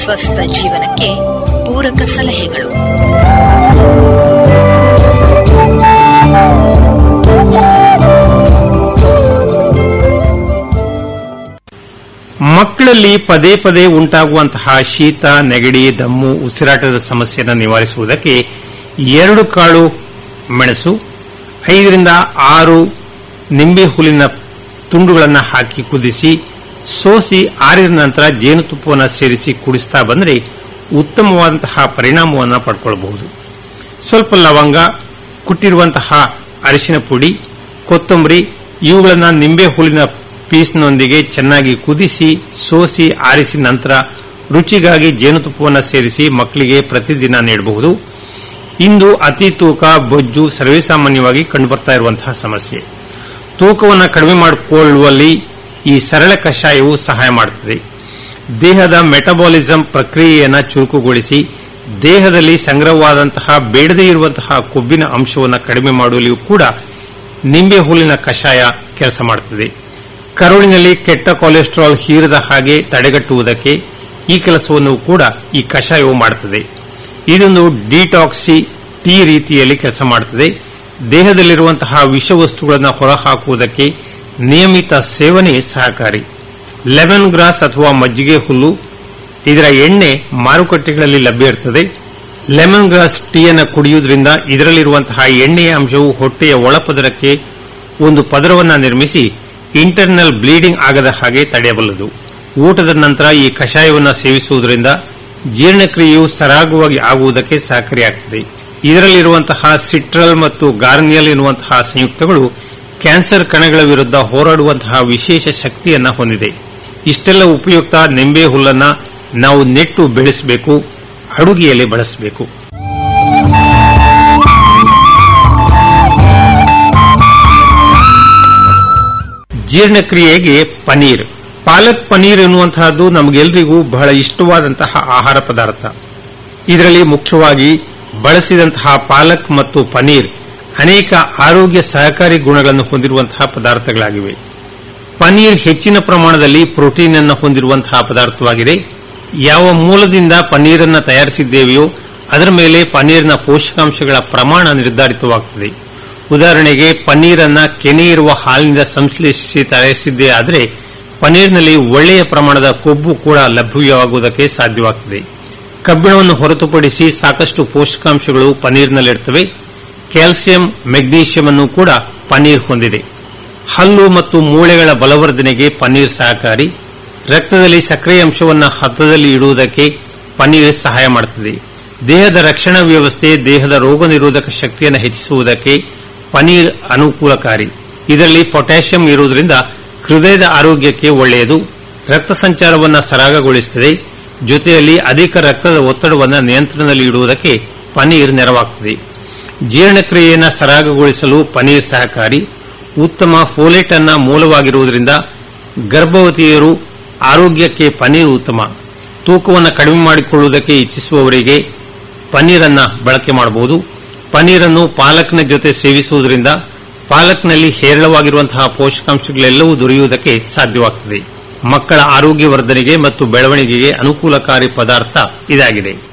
ಸ್ವಸ್ಥ ಜೀವನಕ್ಕೆ ಪೂರಕ ಸಲಹೆಗಳು ಮಕ್ಕಳಲ್ಲಿ ಪದೇ ಪದೇ ಉಂಟಾಗುವಂತಹ ಶೀತ ನೆಗಡಿ ದಮ್ಮು ಉಸಿರಾಟದ ಸಮಸ್ಯೆಯನ್ನು ನಿವಾರಿಸುವುದಕ್ಕೆ ಎರಡು ಕಾಳು ಮೆಣಸು ಐದರಿಂದ ಆರು ನಿಂಬೆ ಹುಲ್ಲಿನ ತುಂಡುಗಳನ್ನು ಹಾಕಿ ಕುದಿಸಿ ಸೋಸಿ ಆರಿದ ನಂತರ ಜೇನುತುಪ್ಪವನ್ನು ಸೇರಿಸಿ ಕುಡಿಸ್ತಾ ಬಂದರೆ ಉತ್ತಮವಾದಂತಹ ಪರಿಣಾಮವನ್ನು ಪಡ್ಕೊಳ್ಬಹುದು ಸ್ವಲ್ಪ ಲವಂಗ ಕುಟ್ಟಿರುವಂತಹ ಅರಿಶಿನ ಪುಡಿ ಕೊತ್ತಂಬರಿ ಇವುಗಳನ್ನು ನಿಂಬೆ ಹುಲ್ಲಿನ ಪೀಸ್ನೊಂದಿಗೆ ಚೆನ್ನಾಗಿ ಕುದಿಸಿ ಸೋಸಿ ಆರಿಸಿ ನಂತರ ರುಚಿಗಾಗಿ ಜೇನುತುಪ್ಪವನ್ನು ಸೇರಿಸಿ ಮಕ್ಕಳಿಗೆ ಪ್ರತಿದಿನ ನೀಡಬಹುದು ಇಂದು ಅತಿ ತೂಕ ಬೊಜ್ಜು ಸರ್ವೇಸಾಮಾನ್ಯವಾಗಿ ಕಂಡುಬರ್ತಾ ಇರುವಂತಹ ಸಮಸ್ಯೆ ತೂಕವನ್ನು ಕಡಿಮೆ ಮಾಡಿಕೊಳ್ಳುವಲ್ಲಿ ಈ ಸರಳ ಕಷಾಯವು ಸಹಾಯ ಮಾಡುತ್ತದೆ ದೇಹದ ಮೆಟಬಾಲಿಸಂ ಪ್ರಕ್ರಿಯೆಯನ್ನು ಚುರುಕುಗೊಳಿಸಿ ದೇಹದಲ್ಲಿ ಸಂಗ್ರಹವಾದಂತಹ ಬೇಡದೇ ಇರುವಂತಹ ಕೊಬ್ಬಿನ ಅಂಶವನ್ನು ಕಡಿಮೆ ಮಾಡುವಲ್ಲಿಯೂ ಕೂಡ ನಿಂಬೆ ಹುಲ್ಲಿನ ಕಷಾಯ ಕೆಲಸ ಮಾಡುತ್ತದೆ ಕರುಳಿನಲ್ಲಿ ಕೆಟ್ಟ ಕೊಲೆಸ್ಟ್ರಾಲ್ ಹೀರದ ಹಾಗೆ ತಡೆಗಟ್ಟುವುದಕ್ಕೆ ಈ ಕೆಲಸವನ್ನು ಕೂಡ ಈ ಕಷಾಯವು ಮಾಡುತ್ತದೆ ಇದೊಂದು ಡಿಟಾಕ್ಸಿ ಟೀ ರೀತಿಯಲ್ಲಿ ಕೆಲಸ ಮಾಡುತ್ತದೆ ದೇಹದಲ್ಲಿರುವಂತಹ ವಿಷವಸ್ತುಗಳನ್ನು ಹೊರಹಾಕುವುದಕ್ಕೆ ನಿಯಮಿತ ಸೇವನೆ ಸಹಕಾರಿ ಲೆಮನ್ ಗ್ರಾಸ್ ಅಥವಾ ಮಜ್ಜಿಗೆ ಹುಲ್ಲು ಇದರ ಎಣ್ಣೆ ಮಾರುಕಟ್ಟೆಗಳಲ್ಲಿ ಲಭ್ಯ ಇರುತ್ತದೆ ಲೆಮನ್ ಗ್ರಾಸ್ ಟೀಯನ್ನು ಕುಡಿಯುವುದರಿಂದ ಇದರಲ್ಲಿರುವಂತಹ ಎಣ್ಣೆಯ ಅಂಶವು ಹೊಟ್ಟೆಯ ಒಳಪದರಕ್ಕೆ ಒಂದು ಪದರವನ್ನು ನಿರ್ಮಿಸಿ ಇಂಟರ್ನಲ್ ಬ್ಲೀಡಿಂಗ್ ಆಗದ ಹಾಗೆ ತಡೆಯಬಲ್ಲದು ಊಟದ ನಂತರ ಈ ಕಷಾಯವನ್ನು ಸೇವಿಸುವುದರಿಂದ ಜೀರ್ಣಕ್ರಿಯೆಯು ಸರಾಗವಾಗಿ ಆಗುವುದಕ್ಕೆ ಸಹಕಾರಿಯಾಗುತ್ತದೆ ಇದರಲ್ಲಿರುವಂತಹ ಸಿಟ್ರಲ್ ಮತ್ತು ಗಾರ್ನಿಯಲ್ ಎನ್ನುವಂತಹ ಸಂಯುಕ್ತಗಳು ಕ್ಯಾನ್ಸರ್ ಕಣಗಳ ವಿರುದ್ಧ ಹೋರಾಡುವಂತಹ ವಿಶೇಷ ಶಕ್ತಿಯನ್ನ ಹೊಂದಿದೆ ಇಷ್ಟೆಲ್ಲ ಉಪಯುಕ್ತ ನಿಂಬೆ ಹುಲ್ಲನ್ನ ನಾವು ನೆಟ್ಟು ಬೆಳೆಸಬೇಕು ಅಡುಗೆಯಲ್ಲಿ ಬಳಸಬೇಕು ಜೀರ್ಣಕ್ರಿಯೆಗೆ ಪನೀರ್ ಪಾಲಕ್ ಪನೀರ್ ಎನ್ನುವಂತಹದ್ದು ನಮಗೆಲ್ಲರಿಗೂ ಬಹಳ ಇಷ್ಟವಾದಂತಹ ಆಹಾರ ಪದಾರ್ಥ ಇದರಲ್ಲಿ ಮುಖ್ಯವಾಗಿ ಬಳಸಿದಂತಹ ಪಾಲಕ್ ಮತ್ತು ಪನೀರ್ ಅನೇಕ ಆರೋಗ್ಯ ಸಹಕಾರಿ ಗುಣಗಳನ್ನು ಹೊಂದಿರುವಂತಹ ಪದಾರ್ಥಗಳಾಗಿವೆ ಪನೀರ್ ಹೆಚ್ಚಿನ ಪ್ರಮಾಣದಲ್ಲಿ ಪ್ರೋಟೀನ್ ಅನ್ನು ಹೊಂದಿರುವಂತಹ ಪದಾರ್ಥವಾಗಿದೆ ಯಾವ ಮೂಲದಿಂದ ಪನೀರನ್ನು ತಯಾರಿಸಿದ್ದೇವೆಯೋ ಅದರ ಮೇಲೆ ಪನೀರ್ನ ಪೋಷಕಾಂಶಗಳ ಪ್ರಮಾಣ ನಿರ್ಧಾರಿತವಾಗುತ್ತದೆ ಉದಾಹರಣೆಗೆ ಪನ್ನೀರನ್ನ ಕೆನೆ ಇರುವ ಹಾಲಿನಿಂದ ಸಂಶ್ಲೇಷಿಸಿ ತಯಾರಿಸಿದ್ದೇ ಆದರೆ ಪನೀರ್ನಲ್ಲಿ ಒಳ್ಳೆಯ ಪ್ರಮಾಣದ ಕೊಬ್ಬು ಕೂಡ ಲಭ್ಯವಾಗುವುದಕ್ಕೆ ಸಾಧ್ಯವಾಗುತ್ತದೆ ಕಬ್ಬಿಣವನ್ನು ಹೊರತುಪಡಿಸಿ ಸಾಕಷ್ಟು ಪೋಷಕಾಂಶಗಳು ಪನೀರ್ನಲ್ಲಿರ್ತವೆ ಕ್ಯಾಲ್ಸಿಯಂ ಮೆಗ್ನೀಷಿಯಂ ಅನ್ನು ಕೂಡ ಪನೀರ್ ಹೊಂದಿದೆ ಹಲ್ಲು ಮತ್ತು ಮೂಳೆಗಳ ಬಲವರ್ಧನೆಗೆ ಪನೀರ್ ಸಹಕಾರಿ ರಕ್ತದಲ್ಲಿ ಸಕ್ಕರೆ ಅಂಶವನ್ನು ಹತ್ತದಲ್ಲಿ ಇಡುವುದಕ್ಕೆ ಪನೀರ್ ಸಹಾಯ ಮಾಡುತ್ತದೆ ದೇಹದ ರಕ್ಷಣಾ ವ್ಯವಸ್ಥೆ ದೇಹದ ರೋಗ ನಿರೋಧಕ ಶಕ್ತಿಯನ್ನು ಹೆಚ್ಚಿಸುವುದಕ್ಕೆ ಪನೀರ್ ಅನುಕೂಲಕಾರಿ ಇದರಲ್ಲಿ ಪೊಟ್ಯಾಷಿಯಂ ಇರುವುದರಿಂದ ಹೃದಯದ ಆರೋಗ್ಯಕ್ಕೆ ಒಳ್ಳೆಯದು ರಕ್ತ ಸಂಚಾರವನ್ನು ಸರಾಗಗೊಳಿಸುತ್ತದೆ ಜೊತೆಯಲ್ಲಿ ಅಧಿಕ ರಕ್ತದ ಒತ್ತಡವನ್ನು ನಿಯಂತ್ರಣದಲ್ಲಿ ಇಡುವುದಕ್ಕೆ ಪನೀರ್ ನೆರವಾಗುತ್ತದೆ ಜೀರ್ಣಕ್ರಿಯೆಯನ್ನು ಸರಾಗಗೊಳಿಸಲು ಪನೀರ್ ಸಹಕಾರಿ ಉತ್ತಮ ಫೋಲೇಟ್ ಅನ್ನ ಮೂಲವಾಗಿರುವುದರಿಂದ ಗರ್ಭವತಿಯರು ಆರೋಗ್ಯಕ್ಕೆ ಪನೀರ್ ಉತ್ತಮ ತೂಕವನ್ನು ಕಡಿಮೆ ಮಾಡಿಕೊಳ್ಳುವುದಕ್ಕೆ ಇಚ್ಛಿಸುವವರಿಗೆ ಪನೀರನ್ನ ಬಳಕೆ ಮಾಡಬಹುದು ಪನೀರನ್ನು ಪಾಲಕ್ನ ಜೊತೆ ಸೇವಿಸುವುದರಿಂದ ಪಾಲಕ್ನಲ್ಲಿ ಹೇರಳವಾಗಿರುವಂತಹ ಪೋಷಕಾಂಶಗಳೆಲ್ಲವೂ ದೊರೆಯುವುದಕ್ಕೆ ಸಾಧ್ಯವಾಗುತ್ತದೆ ಮಕ್ಕಳ ಆರೋಗ್ಯ ವರ್ಧನೆಗೆ ಮತ್ತು ಬೆಳವಣಿಗೆಗೆ ಅನುಕೂಲಕಾರಿ ಪದಾರ್ಥ ಇದಾಗಿದೆ